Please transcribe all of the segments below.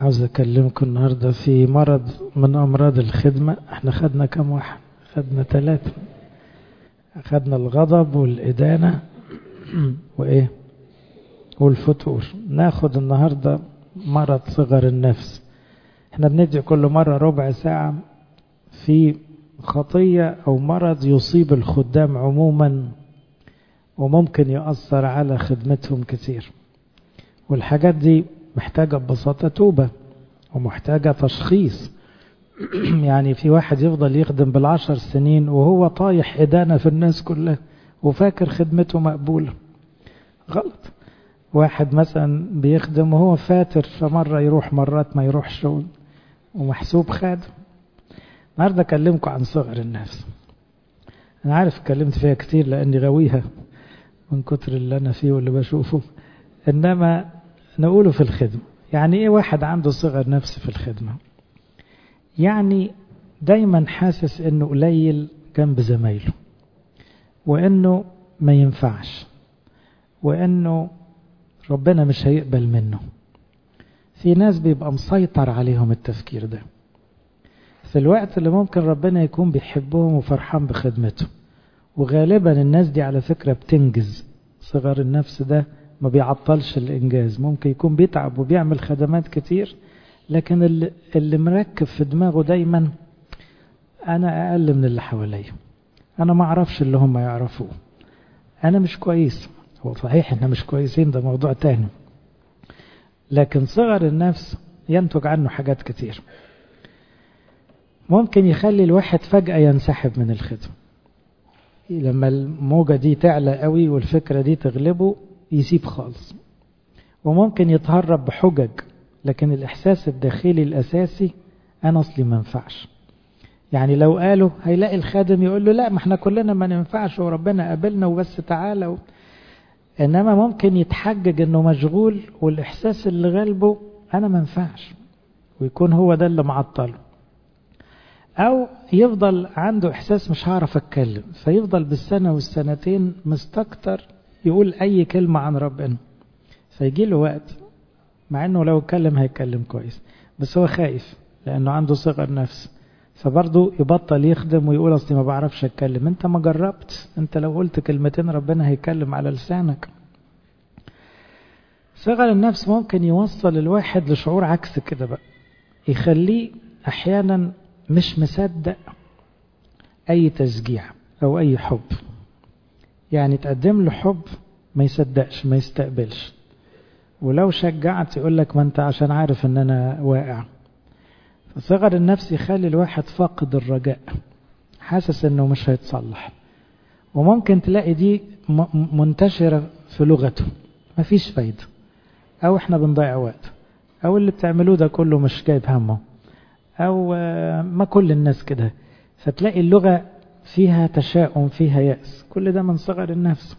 عاوز أكلمكم النهاردة في مرض من أمراض الخدمة احنا خدنا كم واحد خدنا ثلاثة خدنا الغضب والإدانة وإيه والفتور ناخد النهاردة مرض صغر النفس احنا بندي كل مرة ربع ساعة في خطية أو مرض يصيب الخدام عموما وممكن يؤثر على خدمتهم كثير والحاجات دي محتاجة ببساطة توبة ومحتاجة تشخيص يعني في واحد يفضل يخدم بالعشر سنين وهو طايح إدانة في الناس كلها وفاكر خدمته مقبولة غلط واحد مثلا بيخدم وهو فاتر فمرة يروح مرات ما يروحش ومحسوب خادم النهاردة أكلمكم عن صغر النفس أنا عارف اتكلمت فيها كتير لأني غاويها من كتر اللي أنا فيه واللي بشوفه إنما نقوله في الخدمة يعني إيه واحد عنده صغر نفس في الخدمة يعني دايما حاسس إنه قليل جنب زمايله وإنه ما ينفعش وإنه ربنا مش هيقبل منه في ناس بيبقى مسيطر عليهم التفكير ده في الوقت اللي ممكن ربنا يكون بيحبهم وفرحان بخدمته وغالبا الناس دي على فكرة بتنجز صغر النفس ده ما بيعطلش الإنجاز ممكن يكون بيتعب وبيعمل خدمات كتير لكن اللي, اللي مركب في دماغه دايما أنا أقل من اللي حواليا أنا ما أعرفش اللي هم يعرفوه أنا مش كويس هو صحيح إحنا مش كويسين ده موضوع تاني لكن صغر النفس ينتج عنه حاجات كتير ممكن يخلي الواحد فجأة ينسحب من الخدمة لما الموجة دي تعلى قوي والفكرة دي تغلبه يسيب خالص وممكن يتهرب بحجج لكن الإحساس الداخلي الأساسي أنا أصلي ما ينفعش يعني لو قالوا هيلاقي الخادم يقول له لا ما احنا كلنا ما ننفعش وربنا قابلنا وبس تعالى و... إنما ممكن يتحجج إنه مشغول والإحساس اللي غلبه أنا ما ينفعش ويكون هو ده اللي معطله أو يفضل عنده إحساس مش هعرف أتكلم فيفضل بالسنة والسنتين مستكتر يقول أي كلمة عن ربنا فيجي له وقت مع أنه لو اتكلم هيتكلم كويس بس هو خايف لأنه عنده صغر نفس فبرضه يبطل يخدم ويقول أصلي ما بعرفش أتكلم أنت ما جربت أنت لو قلت كلمتين ربنا هيتكلم على لسانك صغر النفس ممكن يوصل الواحد لشعور عكس كده بقى يخليه أحيانا مش مصدق أي تشجيع أو أي حب يعني تقدم له حب ما يصدقش ما يستقبلش ولو شجعت يقول لك ما انت عشان عارف ان انا واقع فصغر النفس يخلي الواحد فاقد الرجاء حاسس انه مش هيتصلح وممكن تلاقي دي منتشرة في لغته مفيش فايدة او احنا بنضيع وقت او اللي بتعملوه ده كله مش جايب همه او ما كل الناس كده فتلاقي اللغة فيها تشاؤم فيها يأس كل ده من صغر النفس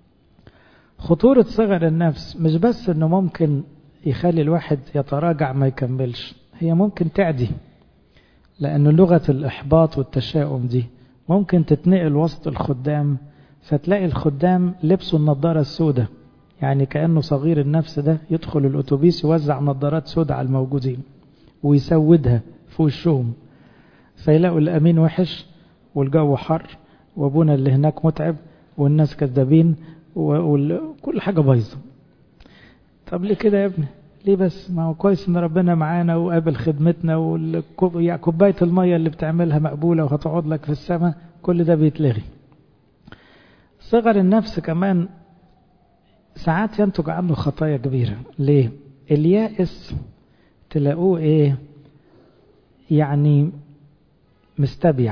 خطورة صغر النفس مش بس انه ممكن يخلي الواحد يتراجع ما يكملش هي ممكن تعدي لأن لغة الإحباط والتشاؤم دي ممكن تتنقل وسط الخدام فتلاقي الخدام لبسوا النظارة السوداء يعني كأنه صغير النفس ده يدخل الأتوبيس يوزع نظارات سوداء على الموجودين ويسودها في وشهم فيلاقوا الأمين وحش والجو حر وابونا اللي هناك متعب والناس كذابين وكل حاجة بايظة طب ليه كده يا ابني ليه بس ما هو كويس ان ربنا معانا وقابل خدمتنا وكوباية المية اللي بتعملها مقبولة وهتقعد لك في السماء كل ده بيتلغي صغر النفس كمان ساعات ينتج عنه خطايا كبيرة ليه اليائس تلاقوه ايه يعني مستبيع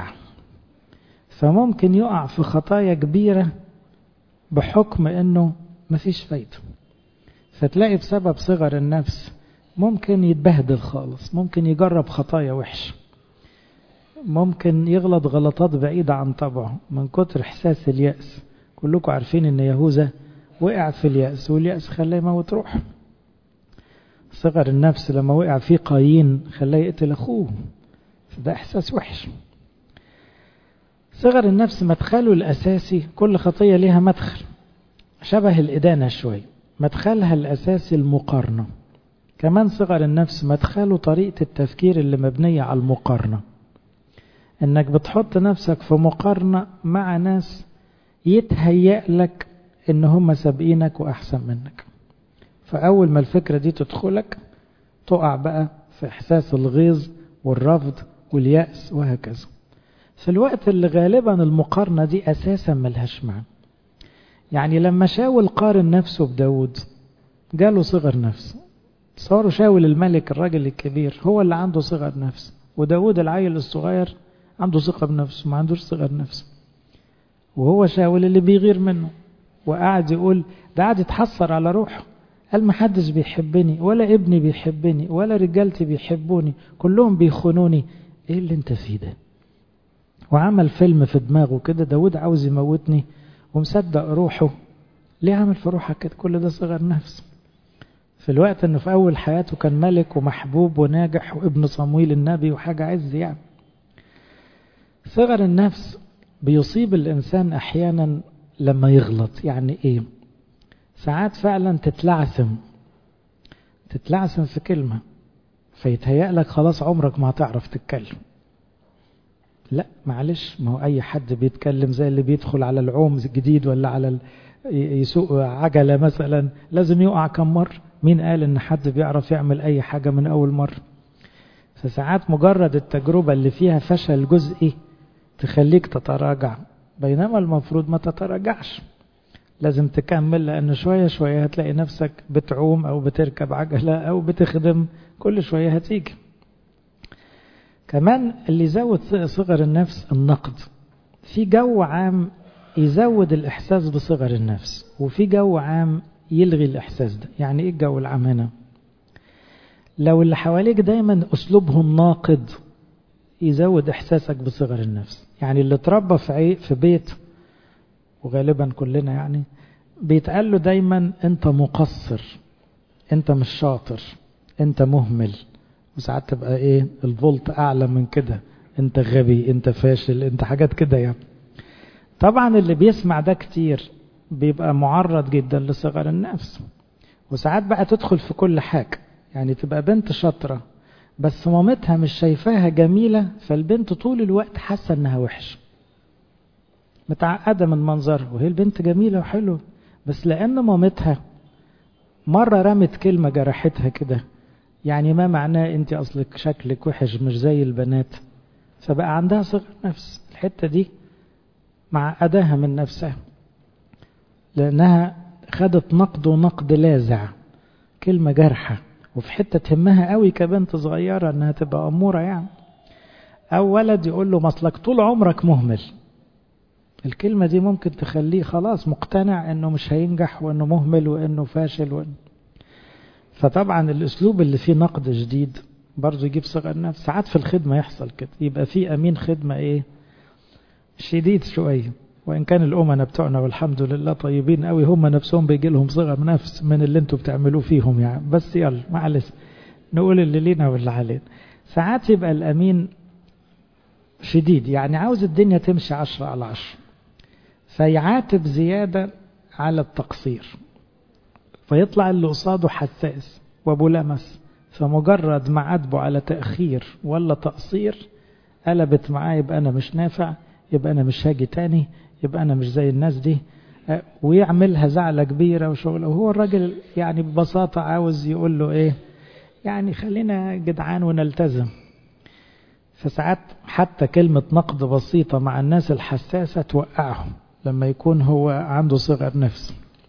فممكن يقع في خطايا كبيرة بحكم انه مفيش فايدة فتلاقي بسبب صغر النفس ممكن يتبهدل خالص ممكن يجرب خطايا وحش ممكن يغلط غلطات بعيدة عن طبعه من كتر إحساس اليأس كلكم عارفين ان يهوذا وقع في اليأس واليأس خلاه يموت روحه صغر النفس لما وقع فيه قايين خلاه يقتل أخوه فده إحساس وحش صغر النفس مدخله الأساسي كل خطية ليها مدخل شبه الإدانة شوي مدخلها الأساسي المقارنة كمان صغر النفس مدخله طريقة التفكير اللي مبنية على المقارنة انك بتحط نفسك في مقارنة مع ناس يتهيأ لك ان هم سابقينك واحسن منك فاول ما الفكرة دي تدخلك تقع بقى في احساس الغيظ والرفض واليأس وهكذا في الوقت اللي غالبا المقارنة دي اساسا ملهاش معنى يعني لما شاول قارن نفسه بداود جاله صغر نفس صاروا شاول الملك الراجل الكبير هو اللي عنده صغر نفس وداود العيل الصغير عنده ثقة بنفسه ما عندوش صغر نفس وهو شاول اللي بيغير منه وقعد يقول ده قعد يتحسر على روحه قال ما حدش بيحبني ولا ابني بيحبني ولا رجالتي بيحبوني كلهم بيخونوني ايه اللي انت فيه ده وعمل فيلم في دماغه كده داود عاوز يموتني ومصدق روحه ليه عمل في روحك كده كل ده صغر نفس في الوقت انه في اول حياته كان ملك ومحبوب وناجح وابن صمويل النبي وحاجة عز يعني صغر النفس بيصيب الانسان احيانا لما يغلط يعني ايه ساعات فعلا تتلعثم تتلعثم في كلمة فيتهيأ لك خلاص عمرك ما هتعرف تتكلم لا معلش ما هو اي حد بيتكلم زي اللي بيدخل على العوم جديد ولا على ال... يسوق عجلة مثلا لازم يقع كم مرة مين قال ان حد بيعرف يعمل اي حاجة من اول مرة فساعات مجرد التجربة اللي فيها فشل جزئي تخليك تتراجع بينما المفروض ما تتراجعش لازم تكمل لأن شوية شوية هتلاقي نفسك بتعوم أو بتركب عجلة أو بتخدم كل شوية هتيجي كمان اللي يزود صغر النفس النقد في جو عام يزود الإحساس بصغر النفس وفي جو عام يلغي الإحساس ده يعني إيه الجو العام هنا لو اللي حواليك دايما أسلوبهم ناقد يزود إحساسك بصغر النفس يعني اللي اتربى في في بيت وغالبا كلنا يعني بيتقال له دايما انت مقصر انت مش شاطر انت مهمل وساعات تبقى ايه الفولت اعلى من كده انت غبي انت فاشل انت حاجات كده يعني طبعا اللي بيسمع ده كتير بيبقى معرض جدا لصغر النفس وساعات بقى تدخل في كل حاجة يعني تبقى بنت شاطرة بس مامتها مش شايفاها جميلة فالبنت طول الوقت حاسة انها وحشة متعقدة من منظرها وهي البنت جميلة وحلوة بس لأن مامتها مرة رمت كلمة جرحتها كده يعني ما معناه انت اصلك شكلك وحش مش زي البنات فبقى عندها صغر نفس الحتة دي معقداها من نفسها لأنها خدت نقد ونقد لاذع كلمة جارحة وفي حتة تهمها قوي كبنت صغيرة انها تبقى أمورة يعني أو ولد يقول له مصلك طول عمرك مهمل الكلمة دي ممكن تخليه خلاص مقتنع انه مش هينجح وانه مهمل وانه فاشل وانه فطبعا الاسلوب اللي فيه نقد جديد برضه يجيب صغر نفس ساعات في الخدمة يحصل كده يبقى في امين خدمة ايه شديد شوية وان كان الامنا بتوعنا والحمد لله طيبين قوي هم نفسهم بيجي لهم صغر نفس من اللي انتوا بتعملوه فيهم يعني بس يلا معلش نقول اللي لينا واللي علينا ساعات يبقى الامين شديد يعني عاوز الدنيا تمشي عشرة على عشرة فيعاتب زيادة على التقصير فيطلع اللي قصاده حساس وابو لمس فمجرد ما عاتبه على تأخير ولا تقصير قلبت معاه يبقى أنا مش نافع يبقى أنا مش هاجي تاني يبقى أنا مش زي الناس دي ويعملها زعلة كبيرة وشغلة وهو الراجل يعني ببساطة عاوز يقول له إيه يعني خلينا جدعان ونلتزم فساعات حتى كلمة نقد بسيطة مع الناس الحساسة توقعهم لما يكون هو عنده صغر نفس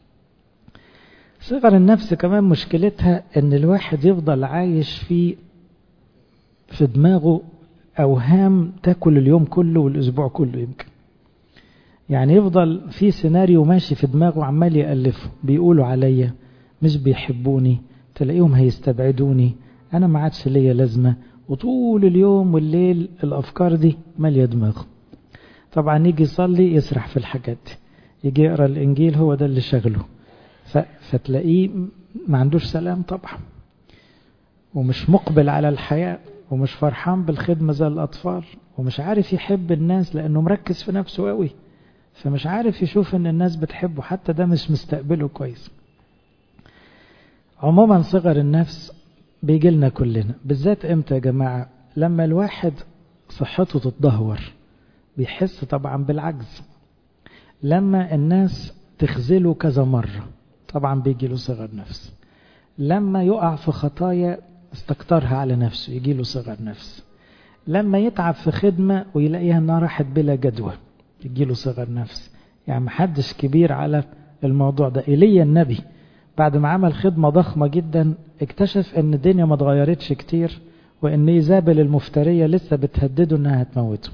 صغر النفس كمان مشكلتها ان الواحد يفضل عايش في في دماغه اوهام تاكل اليوم كله والاسبوع كله يمكن يعني يفضل في سيناريو ماشي في دماغه عمال يألفه بيقولوا عليا مش بيحبوني تلاقيهم هيستبعدوني انا ما عادش ليا لازمه وطول اليوم والليل الافكار دي ماليه دماغه طبعا يجي يصلي يسرح في الحاجات دي يجي يقرا الانجيل هو ده اللي شغله فتلاقيه ما عندوش سلام طبعا ومش مقبل على الحياة ومش فرحان بالخدمة زي الأطفال ومش عارف يحب الناس لأنه مركز في نفسه قوي فمش عارف يشوف ان الناس بتحبه حتى ده مش مستقبله كويس عموما صغر النفس بيجي لنا كلنا بالذات امتى يا جماعة لما الواحد صحته تتدهور بيحس طبعا بالعجز لما الناس تخذله كذا مرة طبعا بيجي له صغر نفس لما يقع في خطايا استكترها على نفسه يجي له صغر نفس لما يتعب في خدمة ويلاقيها انها راحت بلا جدوى يجي له صغر نفس يعني محدش كبير على الموضوع ده إيليا النبي بعد ما عمل خدمة ضخمة جدا اكتشف ان الدنيا ما اتغيرتش كتير وان ايزابل المفترية لسه بتهدده انها هتموته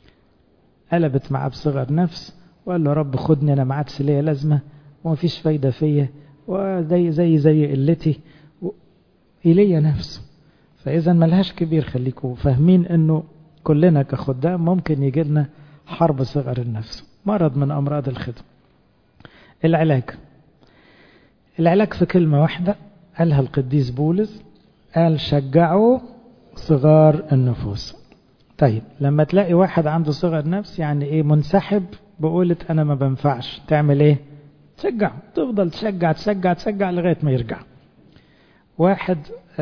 قلبت معاه بصغر نفس وقال له رب خدني انا ما عادش ليا لازمه ومفيش فايده فيا وزي زي زي قلتي ايليا نفسه فاذا ملهاش كبير خليكم فاهمين انه كلنا كخدام ممكن يجي لنا حرب صغر النفس مرض من امراض الخدمه العلاج العلاج في كلمه واحده قالها القديس بولس قال شجعوا صغار النفوس طيب لما تلاقي واحد عنده صغر نفس يعني ايه منسحب بقولة انا ما بنفعش تعمل ايه تشجع تفضل تشجع تشجع تشجع لغاية ما يرجع واحد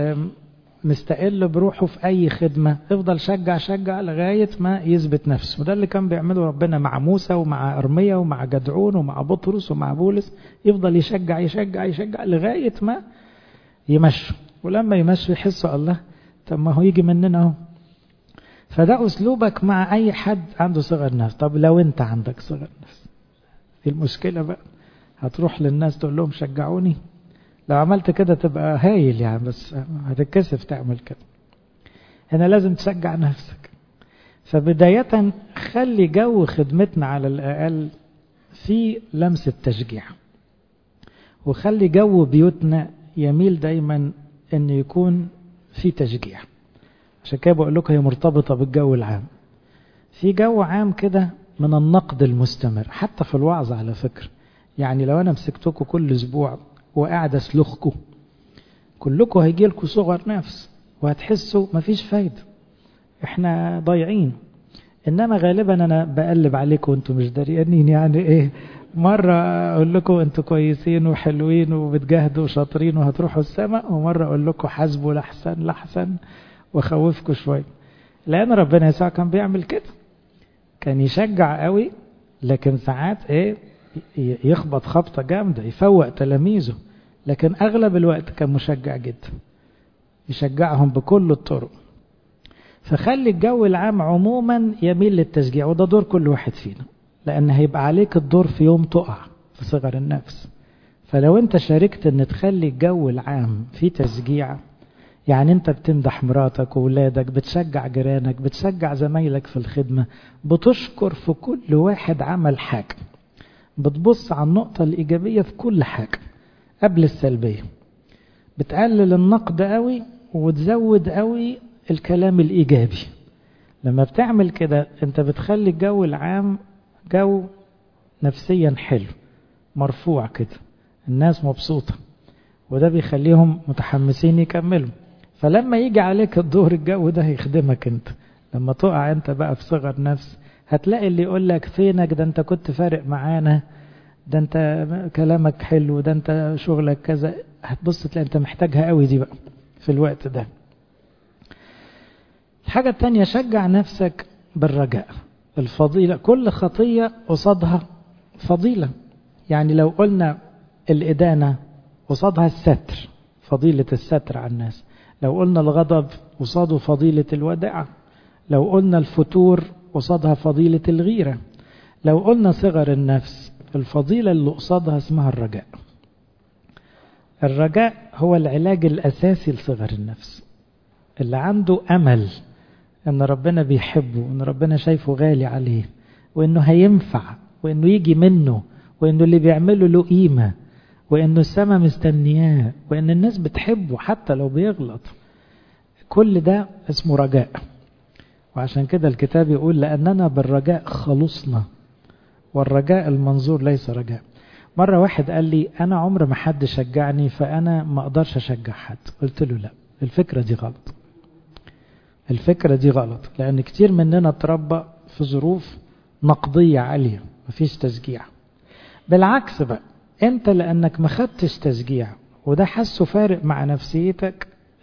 مستقل بروحه في اي خدمة افضل شجع شجع لغاية ما يثبت نفسه وده اللي كان بيعمله ربنا مع موسى ومع ارميا ومع جدعون ومع بطرس ومع بولس يفضل يشجع يشجع يشجع لغاية ما يمشوا ولما يمشوا يحسوا الله طب ما هو يجي مننا اهو فده أسلوبك مع أي حد عنده صغر نفس طب لو أنت عندك صغر نفس المشكلة بقى هتروح للناس تقول لهم شجعوني لو عملت كده تبقى هايل يعني بس هتتكسف تعمل كده هنا لازم تشجع نفسك فبداية خلي جو خدمتنا على الأقل في لمسة تشجيع وخلي جو بيوتنا يميل دايما أن يكون في تشجيع عشان كده بقول لكم هي مرتبطة بالجو العام في جو عام كده من النقد المستمر حتى في الوعظ على فكرة يعني لو أنا مسكتكم كل أسبوع وقاعد أسلخكم كلكم هيجي لكم صغر نفس وهتحسوا مفيش فايدة احنا ضايعين انما غالبا انا بقلب عليكم وانتم مش دريانين يعني ايه مرة اقول لكم انتوا كويسين وحلوين وبتجاهدوا وشاطرين وهتروحوا السماء ومرة اقول لكم حاسبوا لحسن لحسن واخوفكم شوية لان ربنا يسوع كان بيعمل كده كان يشجع قوي لكن ساعات ايه يخبط خبطة جامدة يفوق تلاميذه لكن اغلب الوقت كان مشجع جدا يشجعهم بكل الطرق فخلي الجو العام عموما يميل للتشجيع وده دور كل واحد فينا لان هيبقى عليك الدور في يوم تقع في صغر النفس فلو انت شاركت ان تخلي الجو العام في تشجيع يعني انت بتمدح مراتك وولادك بتشجع جيرانك بتشجع زمايلك في الخدمة بتشكر في كل واحد عمل حاجة بتبص على النقطة الإيجابية في كل حاجة قبل السلبية بتقلل النقد قوي وتزود قوي الكلام الإيجابي لما بتعمل كده انت بتخلي الجو العام جو نفسيا حلو مرفوع كده الناس مبسوطة وده بيخليهم متحمسين يكملوا فلما يجي عليك الدور الجو ده هيخدمك انت لما تقع انت بقى في صغر نفس هتلاقي اللي يقول لك فينك ده انت كنت فارق معانا ده انت كلامك حلو ده انت شغلك كذا هتبص تلاقي انت محتاجها قوي دي بقى في الوقت ده الحاجة التانية شجع نفسك بالرجاء الفضيلة كل خطية قصادها فضيلة يعني لو قلنا الإدانة قصادها الستر فضيلة الستر على الناس لو قلنا الغضب قصاده فضيلة الوداع لو قلنا الفتور قصادها فضيلة الغيرة لو قلنا صغر النفس الفضيلة اللي قصادها اسمها الرجاء الرجاء هو العلاج الأساسي لصغر النفس اللي عنده أمل ان ربنا بيحبه وان ربنا شايفه غالي عليه وانه هينفع وانه يجي منه وانه اللي بيعمله له قيمة وانه السماء مستنياه وان الناس بتحبه حتى لو بيغلط كل ده اسمه رجاء وعشان كده الكتاب يقول لأننا بالرجاء خلصنا والرجاء المنظور ليس رجاء مرة واحد قال لي أنا عمر ما حد شجعني فأنا ما أقدرش أشجع حد قلت له لا الفكرة دي غلط الفكرة دي غلط لأن كتير مننا اتربى في ظروف نقدية عالية مفيش تشجيع بالعكس بقى انت لأنك ما خدتش تشجيع وده حسه فارق مع نفسيتك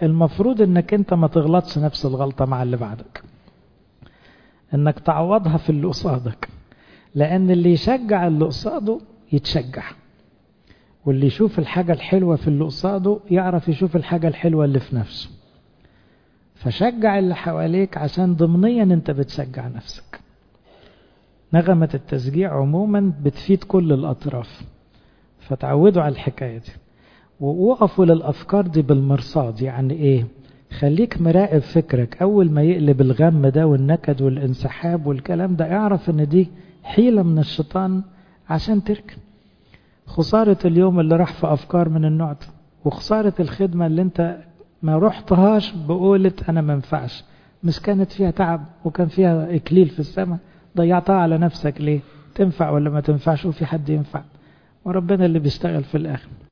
المفروض انك انت ما تغلطش نفس الغلطة مع اللي بعدك انك تعوضها في اللي قصادك لان اللي يشجع اللي قصاده يتشجع واللي يشوف الحاجة الحلوة في اللي قصاده يعرف يشوف الحاجة الحلوة اللي في نفسه فشجع اللي حواليك عشان ضمنيا انت بتشجع نفسك نغمة التشجيع عموما بتفيد كل الأطراف فتعودوا على الحكاية دي ووقفوا للأفكار دي بالمرصاد يعني إيه خليك مراقب فكرك أول ما يقلب الغم ده والنكد والانسحاب والكلام ده اعرف إن دي حيلة من الشيطان عشان تركن خسارة اليوم اللي راح في أفكار من النوع ده وخسارة الخدمة اللي انت ما رحتهاش بقولة أنا ما ينفعش مش كانت فيها تعب وكان فيها إكليل في السماء ضيعتها على نفسك ليه تنفع ولا ما تنفعش وفي حد ينفع وربنا اللي بيشتغل في الآخر